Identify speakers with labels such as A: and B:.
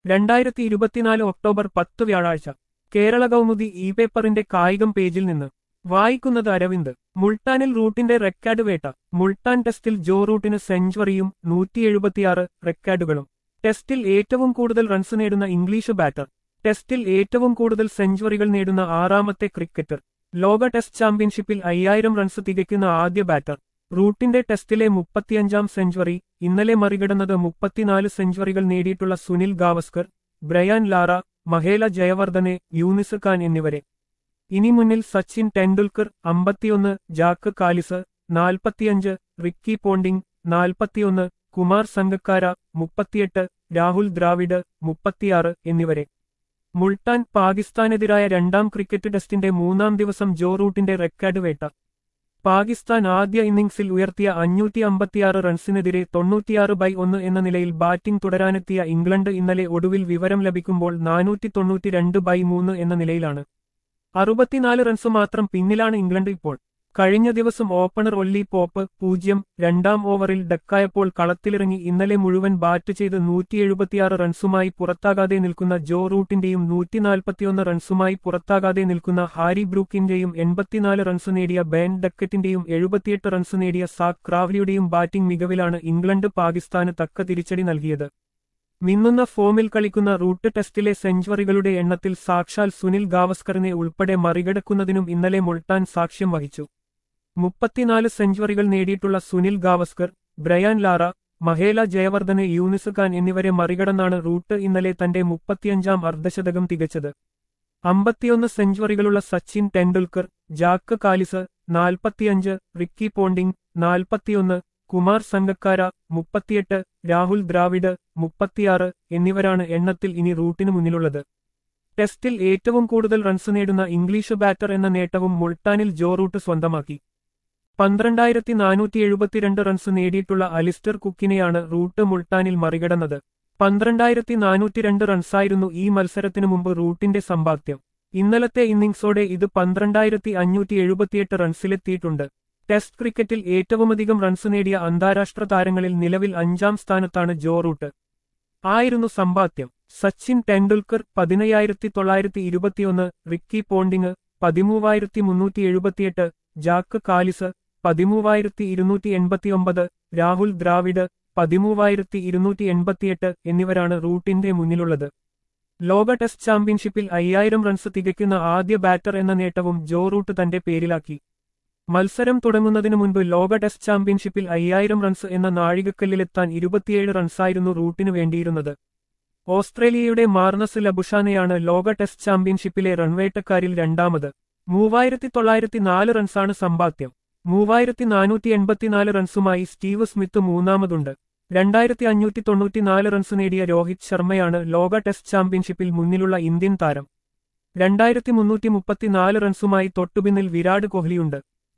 A: രണ്ടായിരത്തി ഇരുപത്തിനാല് ഒക്ടോബർ പത്ത് വ്യാഴാഴ്ച കേരള കൗമുദി ഇ പേപ്പറിന്റെ കായികം പേജിൽ നിന്ന് വായിക്കുന്നത് അരവിന്ദ് മുൾട്ടാനിൽ റൂട്ടിന്റെ റെക്കാർഡ് വേട്ട മുൾട്ടാൻ ടെസ്റ്റിൽ ജോ റൂട്ടിന് സെഞ്ചുറിയും നൂറ്റി എഴുപത്തിയാറ് റെക്കാർഡുകളും ടെസ്റ്റിൽ ഏറ്റവും കൂടുതൽ റൺസ് നേടുന്ന ഇംഗ്ലീഷ് ബാറ്റർ ടെസ്റ്റിൽ ഏറ്റവും കൂടുതൽ സെഞ്ചുറികൾ നേടുന്ന ആറാമത്തെ ക്രിക്കറ്റർ ലോക ടെസ്റ്റ് ചാമ്പ്യൻഷിപ്പിൽ അയ്യായിരം റൺസ് തികയ്ക്കുന്ന ആദ്യ ബാറ്റർ റൂട്ടിന്റെ ടെസ്റ്റിലെ മുപ്പത്തിയഞ്ചാം സെഞ്ചുറി ഇന്നലെ മറികടന്നത് മുപ്പത്തിനാല് സെഞ്ചുറികൾ നേടിയിട്ടുള്ള സുനിൽ ഗാവസ്കർ ബ്രയാൻ ലാറ മഹേല ജയവർദ്ധനെ യൂനിസ് ഖാൻ എന്നിവരെ ഇനി മുന്നിൽ സച്ചിൻ ടെണ്ടുൽക്കർ അമ്പത്തിയൊന്ന് ജാക്ക് കാലിസ് നാൽപ്പത്തിയഞ്ച് റിക്കി പോണ്ടിംഗ് നാൽപ്പത്തിയൊന്ന് കുമാർ സംഗക്കാര മുപ്പത്തിയെട്ട് രാഹുൽ ദ്രാവിഡ് മുപ്പത്തിയാറ് എന്നിവരെ മുൾട്ടാൻ പാകിസ്ഥാനെതിരായ രണ്ടാം ക്രിക്കറ്റ് ടെസ്റ്റിന്റെ മൂന്നാം ദിവസം ജോ റൂട്ടിന്റെ റെക്കാർഡ് വേട്ട പാകിസ്ഥാൻ ആദ്യ ഇന്നിംഗ്സിൽ ഉയർത്തിയ അഞ്ഞൂറ്റി അമ്പത്തിയാറ് റൺസിനെതിരെ തൊണ്ണൂറ്റിയാറ് ബൈ ഒന്ന് എന്ന നിലയിൽ ബാറ്റിംഗ് തുടരാനെത്തിയ ഇംഗ്ലണ്ട് ഇന്നലെ ഒടുവിൽ വിവരം ലഭിക്കുമ്പോൾ നാനൂറ്റി തൊണ്ണൂറ്റിരണ്ട് ബൈ മൂന്ന് എന്ന നിലയിലാണ് അറുപത്തിനാല് റൺസ് മാത്രം പിന്നിലാണ് ഇംഗ്ലണ്ട് ഇപ്പോൾ കഴിഞ്ഞ ദിവസം ഓപ്പണർ ഒല്ലി പോപ്പ് പൂജ്യം രണ്ടാം ഓവറിൽ ഡക്കായപ്പോൾ കളത്തിലിറങ്ങി ഇന്നലെ മുഴുവൻ ബാറ്റ് ചെയ്ത് നൂറ്റി എഴുപത്തിയാറ് റൺസുമായി പുറത്താകാതെ നിൽക്കുന്ന ജോ റൂട്ടിന്റെയും നൂറ്റിനാൽപ്പത്തിയൊന്ന് റൺസുമായി പുറത്താകാതെ നിൽക്കുന്ന ഹാരി ബ്രൂക്കിന്റെയും എൺപത്തിനാല് റൺസ് നേടിയ ബെൻ ഡക്കറ്റിന്റെയും എഴുപത്തിയെട്ട് റൺസ് നേടിയ സാക് ക്രാവ്ലിയുടെയും ബാറ്റിംഗ് മികവിലാണ് ഇംഗ്ലണ്ട് പാകിസ്ഥാന് തക്ക തിരിച്ചടി നൽകിയത് മിന്നുന്ന ഫോമിൽ കളിക്കുന്ന റൂട്ട് ടെസ്റ്റിലെ സെഞ്ചുറികളുടെ എണ്ണത്തിൽ സാക്ഷാൽ സുനിൽ ഗാവസ്കറിനെ ഉൾപ്പെടെ മറികടക്കുന്നതിനും ഇന്നലെ മുൾട്ടാൻ സാക്ഷ്യം വഹിച്ചു മുപ്പത്തിനാല് സെഞ്ചുറികൾ നേടിയിട്ടുള്ള സുനിൽ ഗാവസ്കർ ബ്രയാൻ ലാറ മഹേല ജയവർദ്ധനെ യൂനിസ് ഖാൻ എന്നിവരെ മറികടന്നാണ് റൂട്ട് ഇന്നലെ തന്റെ മുപ്പത്തിയഞ്ചാം അർദ്ധശതകം തികച്ചത് അമ്പത്തിയൊന്ന് സെഞ്ചുറികളുള്ള സച്ചിൻ ടെണ്ടുൽക്കർ ജാക്ക് കാലിസ് നാൽപ്പത്തിയഞ്ച് റിക്കി പോണ്ടിംഗ് നാൽപ്പത്തിയൊന്ന് കുമാർ സംഗക്കാര മുപ്പത്തിയെട്ട് രാഹുൽ ദ്രാവിഡ് മുപ്പത്തിയാറ് എന്നിവരാണ് എണ്ണത്തിൽ ഇനി റൂട്ടിന് മുന്നിലുള്ളത് ടെസ്റ്റിൽ ഏറ്റവും കൂടുതൽ റൺസ് നേടുന്ന ഇംഗ്ലീഷ് ബാറ്റർ എന്ന നേട്ടവും മുൾട്ടാനിൽ ജോ റൂട്ട് സ്വന്തമാക്കി പന്ത്രണ്ടായിരത്തി നാനൂറ്റി എഴുപത്തിരണ്ട് റൺസ് നേടിയിട്ടുള്ള അലിസ്റ്റർ കുക്കിനെയാണ് റൂട്ട് മുൾട്ടാനിൽ മറികടന്നത് പന്ത്രണ്ടായിരത്തി നാനൂറ്റി രണ്ട് റൺസായിരുന്നു ഈ മത്സരത്തിനു മുമ്പ് റൂട്ടിന്റെ സമ്പാദ്യം ഇന്നലത്തെ ഇന്നിംഗ്സോടെ ഇത് പന്ത്രണ്ടായിരത്തി അഞ്ഞൂറ്റി എഴുപത്തിയെട്ട് റൺസിലെത്തിയിട്ടുണ്ട് ടെസ്റ്റ് ക്രിക്കറ്റിൽ ഏറ്റവുമധികം റൺസ് നേടിയ അന്താരാഷ്ട്ര താരങ്ങളിൽ നിലവിൽ അഞ്ചാം സ്ഥാനത്താണ് ജോ റൂട്ട് ആയിരുന്നു സമ്പാദ്യം സച്ചിൻ ടെണ്ടുൽക്കർ പതിനയ്യായിരത്തി തൊള്ളായിരത്തി ഇരുപത്തിയൊന്ന് റിക്കി പോണ്ടിങ് പതിമൂവായിരത്തി മുന്നൂറ്റി എഴുപത്തിയെട്ട് ജാക്ക് കാലിസ് പതിമൂവായിരത്തി ഇരുന്നൂറ്റി എൺപത്തിയൊമ്പത് രാഹുൽ ദ്രാവിഡ് പതിമൂവായിരത്തി ഇരുന്നൂറ്റി എൺപത്തിയെട്ട് എന്നിവരാണ് റൂട്ടിന്റെ മുന്നിലുള്ളത് ലോക ടെസ്റ്റ് ചാമ്പ്യൻഷിപ്പിൽ അയ്യായിരം റൺസ് തികയ്ക്കുന്ന ആദ്യ ബാറ്റർ എന്ന നേട്ടവും ജോ റൂട്ട് തന്റെ പേരിലാക്കി മത്സരം തുടങ്ങുന്നതിനു മുൻപ് ലോക ടെസ്റ്റ് ചാമ്പ്യൻഷിപ്പിൽ അയ്യായിരം റൺസ് എന്ന നാഴികക്കല്ലിലെത്താൻ ഇരുപത്തിയേഴ് റൺസായിരുന്നു റൂട്ടിനു വേണ്ടിയിരുന്നത് ഓസ്ട്രേലിയയുടെ മാർനസ് ലബുഷാനെയാണ് ലോക ടെസ്റ്റ് ചാമ്പ്യൻഷിപ്പിലെ റൺവേട്ടക്കാരിൽ രണ്ടാമത് മൂവായിരത്തി തൊള്ളായിരത്തി നാല് റൺസാണ് സമ്പാദ്യം മൂവായിരത്തി നാനൂറ്റി എൺപത്തിനാല് റൺസുമായി സ്റ്റീവ് സ്മിത്ത് മൂന്നാമതുണ്ട് രണ്ടായിരത്തി അഞ്ഞൂറ്റി തൊണ്ണൂറ്റിനാല് റൺസ് നേടിയ രോഹിത് ശർമ്മയാണ് ലോക ടെസ്റ്റ് ചാമ്പ്യൻഷിപ്പിൽ മുന്നിലുള്ള ഇന്ത്യൻ താരം രണ്ടായിരത്തി മുന്നൂറ്റി മുപ്പത്തിനാല് റൺസുമായി തൊട്ടുപിന്നിൽ വിരാട് കോഹ്ലിയുണ്ട്